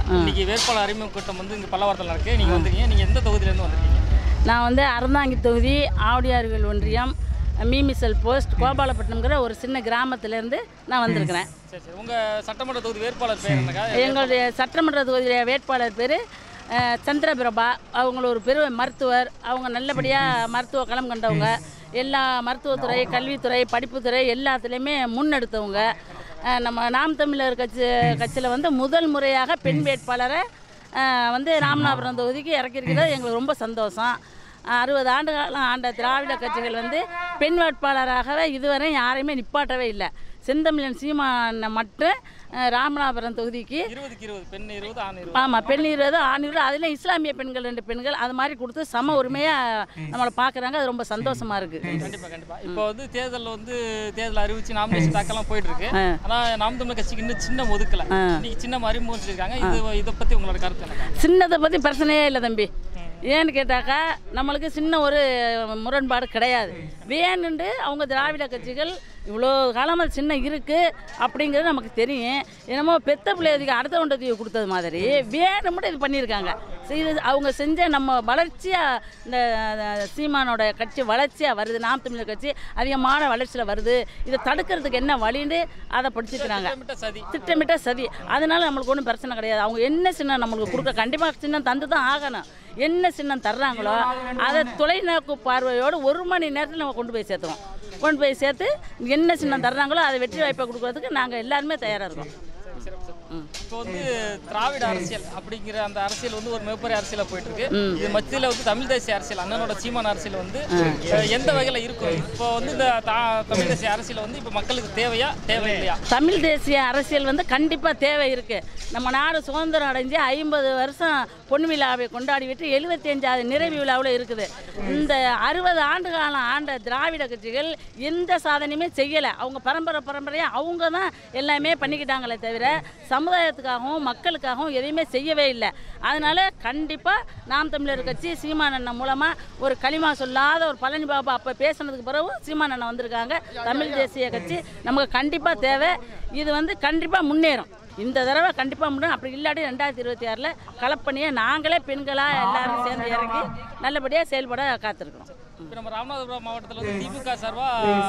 இன்னைக்கு வேட்பாளர் அறிமுக கூட்டம் வந்து இங்கே பல்லவாரத்தில் இருக்கு நீங்கள் வந்திருக்கீங்க நீங்கள் எந்த தொகுதியிலேருந்து வந்திருக்கீங்க நான் வந்து அறந்தாங்கி தொகுதி ஆவடியார்கள் ஒன்றியம் மீமிசல் போஸ்ட் கோபாலப்பட்டினம்ங்கிற ஒரு சின்ன கிராமத்திலேருந்து நான் வந்திருக்கிறேன் சரி சரி உங்கள் சட்டமன்ற தொகுதி வேட்பாளர் பேர் என்னக்கா எங்களுடைய சட்டமன்ற தொகுதியுடைய வேட்பாளர் பேர் சந்திரபிரபா அவங்கள ஒரு பெரு மருத்துவர் அவங்க நல்லபடியாக மருத்துவ களம் கண்டவங்க எல்லா மருத்துவத்துறை கல்வித்துறை படிப்புத்துறை எல்லாத்துலேயுமே முன்னெடுத்தவங்க அஹ், நம்ம நாம் தமிழர் கட்சி கட்சியில் வந்து முதல் முறையாக பெண் வேட்பாளரை அஹ், வந்து ராமநாதபுரம் தொகுதிக்கு இறக்கியிருக்கிறது எங்களுக்கு ரொம்ப சந்தோஷம் அறுபது ஆண்டு காலம் ஆண்ட திராவிட கட்சிகள் வந்து பெண் வேட்பாளராகவே இதுவரை யாரையுமே நிப்பாட்டவே இல்லை செந்தமிழன் சீமானை மட்டும் அஹ், ராமநாதபுரம் தொகுதிக்கு இருபதுக்கு இருபது பெண் இருபது ஆண் இருபது ஆமாம் பெண் இருபது ஆண் இருபது அதில் இஸ்லாமிய பெண்கள் ரெண்டு பெண்கள் அது மாதிரி கொடுத்து சம உரிமையாக நம்மளை பார்க்குறாங்க அது ரொம்ப சந்தோஷமாக இருக்குது கண்டிப்பா கண்டிப்பா இப்போ வந்து தேர்தல் வந்து தேர்தல் அறிவிச்சு நாமினேஷன் தாக்கெல்லாம் போயிட்டு இருக்கு ஆ. ஆனா நாம் தமிழர் கட்சிக்கு இன்னும் சின்ன ஒதுக்கல ஆ. இன்னைக்கு சின்ன அறிமுகம் வச்சிருக்காங்க இது இதை பத்தி உங்களோட கருத்து என்ன சின்னதை பற்றி பிரச்சனையே இல்லை தம்பி ஏன்னு கேட்டாக்கா நம்மளுக்கு சின்ன ஒரு முரண்பாடு கிடையாது வேணுண்டு அவங்க திராவிட கட்சிகள் இவ்வளோ காலமாக சின்ன இருக்குது அப்படிங்கிறது நமக்கு தெரியும் என்னமோ பெத்த பிள்ளைகளுக்கு அடுத்த ஒன்றத்தையும் கொடுத்தது மாதிரி வேணும்னு இது பண்ணியிருக்காங்க சரி, இது அவங்க செஞ்ச நம்ம வளர்ச்சியாக இந்த அஹ், சீமானோட கட்சி வளர்ச்சியாக வருது நாம் தமிழர் கட்சி அதிகமான வளர்ச்சியில் வருது இதை தடுக்கிறதுக்கு என்ன வழின்னு அதை படிச்சுக்கிறாங்க திட்டமிட்ட சதி திட்டமிட்ட சதி அதனால நம்மளுக்கு ஒன்றும் பிரச்சனை கிடையாது அவங்க என்ன சின்னம் நம்மளுக்கு கொடுக்க கண்டிப்பாக சின்னம் தந்து தான் ஆகணும் என்ன சின்னம் தர்றாங்களோ அதை தொலைநோக்கு பார்வையோடு ஒரு மணி நேரத்தில் நம்ம கொண்டு போய் சேர்த்துறோம் கொண்டு போய் சேர்த்து என்ன சின்னம் தர்றாங்களோ அதை வெற்றி வாய்ப்பை கொடுக்கறதுக்கு நாங்கள் எல்லாருமே தயாராக இருக்கோம் சிறப்பு சிறப்பு. இப்போ வந்து திராவிட அரசியல் அப்படிங்கிற அந்த அரசியல் வந்து ஒரு மிகப்பெரிய அரசியலா போயிட்டு இருக்கு இது மத்தியில வந்து தமிழ் தேசிய அரசியல் அண்ணனோட சீமான அரசியல் வந்து அஹ், எந்த வகையில இருக்கும் இப்போ வந்து இந்த தா- தமிழ் தேசிய அரசியல் வந்து இப்போ மக்களுக்கு தேவையா தேவையில்லையா தமிழ் தேசிய அரசியல் வந்து கண்டிப்பாக தேவை இருக்குது நம்ம நாடு சுதந்திரம் அடைஞ்சு ஐம்பது வருஷம் பொன் விழாவை கொண்டாடிவிட்டு எழுபத்தி அஞ்சாவது நிறைவு விழாவில் இருக்குது இந்த அறுபது ஆண்டு காலம் ஆண்ட திராவிட கட்சிகள் எந்த சாதனையுமே செய்யலை அவங்க பரம்பரை பரம்பரையாக அவங்க தான் எல்லாமே பண்ணிக்கிட்டாங்களே தவிர சமுதாயத்துக்காகவும் மக்களுக்காகவும் எதையுமே செய்யவே இல்லை அதனால் கண்டிப்பாக நாம் தமிழர் கட்சி சீமானண்ணன் மூலமாக ஒரு களிமா சொல்லாத ஒரு பழனி பாபா அப்போ பேசுனதுக்கு பிறகு சீமானண்ணன் வந்திருக்காங்க தமிழ் தேசிய கட்சி நமக்கு கண்டிப்பாக தேவை இது வந்து கண்டிப்பாக முன்னேறும் இந்த தடவை கண்டிப்பாக முன்னேறும் அப்படி இல்லாட்டி ரெண்டாயிரத்தி இருபத்தி ஆறில் களப்பணியை நாங்களே பெண்களாக எல்லாரும் சேர்ந்து இறங்கி நல்லபடியாக செயல்பட காத்திருக்கிறோம் இப்போ நம்ம ராமநாதபுரம் மாவட்டத்தில் வந்து திமுக சார்பா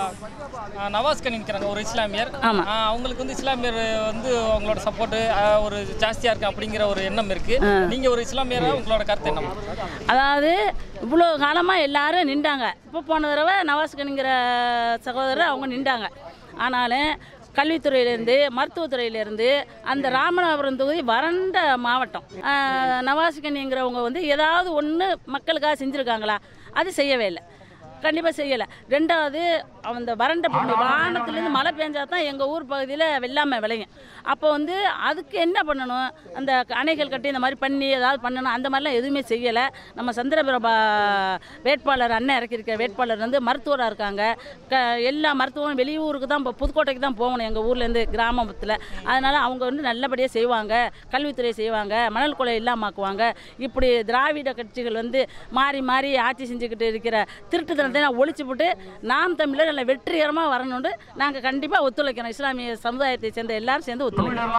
அஹ், நவாஸ் கனி நிற்கிறாங்க ஒரு இஸ்லாமியர் ஆமா. அஹ், அவங்களுக்கு வந்து இஸ்லாமியர் வந்து அவங்களோட சப்போர்ட் ஒரு ஜாஸ்தியா இருக்கு அப்படிங்கிற ஒரு எண்ணம் இருக்கு நீங்க ஒரு இஸ்லாமியரா உங்களோட கருத்து என்ன அதாவது இவ்வளோ காலமாக எல்லாரும் நின்றாங்க இப்போ போன தடவை நவாஸ்கனுங்கிற சகோதரர் அவங்க நின்றாங்க ஆனாலும் கல்வித்துறையிலேருந்து மருத்துவத்துறையிலேருந்து அந்த ராமநாதபுரம் தொகுதி வறண்ட மாவட்டம் ஆஹ் நவாஸ்கனிங்கிறவங்க வந்து ஏதாவது ஒன்று மக்களுக்காக செஞ்சுருக்காங்களா அது செய்யவே இல்லை கண்டிப்பாக செய்யலை ரெண்டாவது அந்த வறண்ட பூமி வானத்துலேருந்து மழை பெஞ்சா தான் எங்கள் ஊர் பகுதியில் வெள்ளாமை விளையும் அப்போ வந்து அதுக்கு என்ன பண்ணணும் அந்த அணைகள் கட்டி இந்த மாதிரி பண்ணி ஏதாவது பண்ணணும் அந்த மாதிரிலாம் எதுவுமே செய்யலை நம்ம சந்திரபிரபா வேட்பாளர் அண்ணன் இறக்கியிருக்க வேட்பாளர் வந்து மருத்துவராக இருக்காங்க க எல்லா மருத்துவம் வெளியூருக்கு தான் இப்போ புதுக்கோட்டைக்கு தான் போகணும் எங்கள் ஊர்லேருந்து கிராமத்தில் அதனால் அவங்க வந்து நல்லபடியாக செய்வாங்க கல்வித்துறை செய்வாங்க மணல் கொலை இல்லாமாக்குவாங்க இப்படி திராவிட கட்சிகள் வந்து மாறி மாறி ஆட்சி செஞ்சுக்கிட்டு இருக்கிற திருட்டுத்தனத்தை நான் ஒழிச்சு போட்டு நாம் தமிழர் நல்ல வெற்றிகரமாக வரணும்னு நாங்கள் கண்டிப்பாக ஒத்துழைக்கிறோம் இஸ்லாமிய சமுதாயத்தை சேர்ந்த எல்லாரும் சேர்ந்து ஒத்துழைக்கிறோம்